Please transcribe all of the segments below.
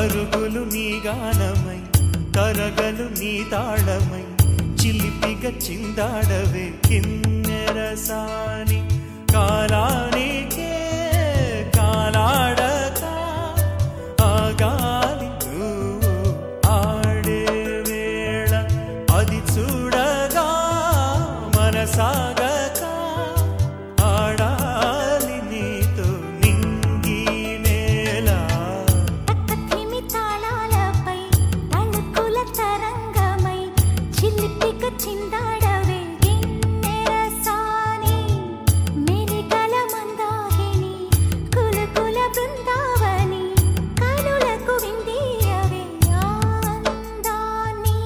పరుగులు నీ గానమై కరగలు నీ తాళమై చిలిపిగ చిందాడవే కిన్నెరసాని కాలానికే కాలాడక ఆగాలి నువ్వు ఆడే వేళ అది చూడగా మనసాగక ఆడాలి నీతో నింగి నేల తక్కతిమి తాళాలపై తళుకుల తరంగమై చిలిపిక చిందాడవే గిన్నెరసాని మెరికల మందాగిని కులకుల బృందావని కనులకు విందీయవే ఆనందాన్ని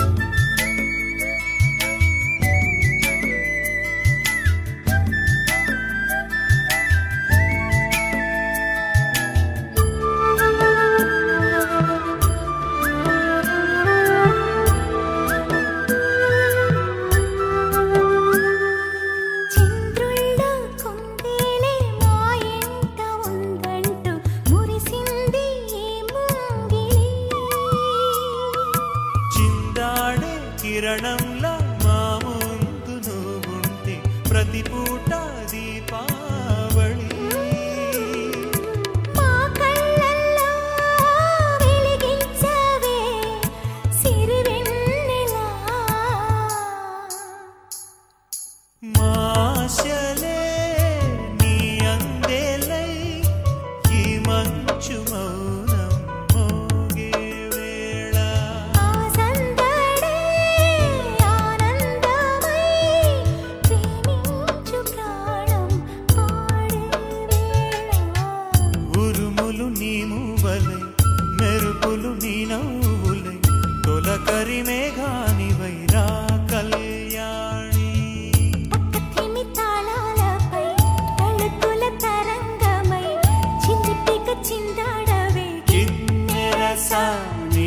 చంద్రుళ్ళ కుందేలే మా ఇంట ఉందంటూ మురిసింది ఈ ముంగిలి చిందాడే కిరణంలా మా ముందు నువ్వుంటే ప్రతి పూట దీపావళి మా కళ్ళల్లో వెలిగించవే సిరివెన్నెలా మాశలే నీ అందేలై ఈ మంచు మౌనం మోగే వేళ ఆ సందడే ఆనందమై ప్రేమించు ప్రాణం పాడే వేళ ఉరుములు నీ మూవలై మెరుపులు నీ నవ్వులై తొలకరి మేఘానివై రా కళ్యాణి పక్కతిమి తాళాలపై తళుకుల తరంగమై చిలిపిక చిందాడవే కిన్నెరసాని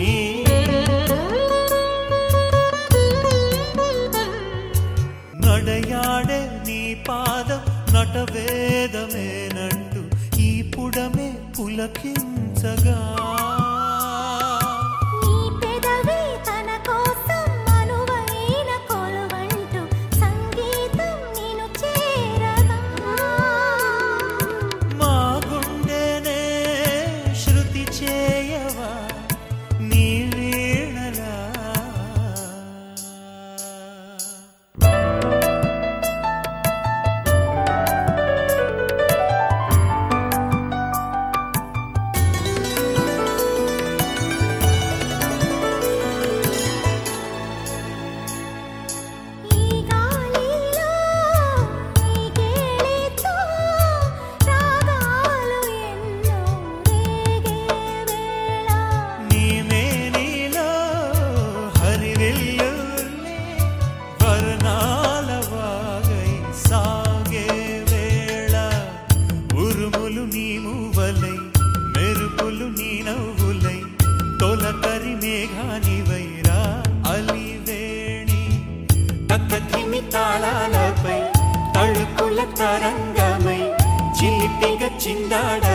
నడయాడే నీ పాదం నటవేదమేనంటూ ఈ పుడమే పులకించగా నీ పెదవి తన కోసం అనువైన కొలువంటూ సంగీతం నేను చేరగా మా గుండెనే శృతి చేయవా నీ వీణలా ఈ గాలిలో ఈ గేలితో రాగాలు ఎన్నో రేగే వేళ నీ మేనిలో హరివిల్లులే వర్ణాల వాగై సాగే వేళ ఉరుములు నీ మువ్వలై మెరుపులు నీ నవ్వులై తొలకరి మేఘానివైరా అలివేణి తక్కధిమి తాళాలపై తళుకుల తరంగమై చిలిపిగ చిందాడ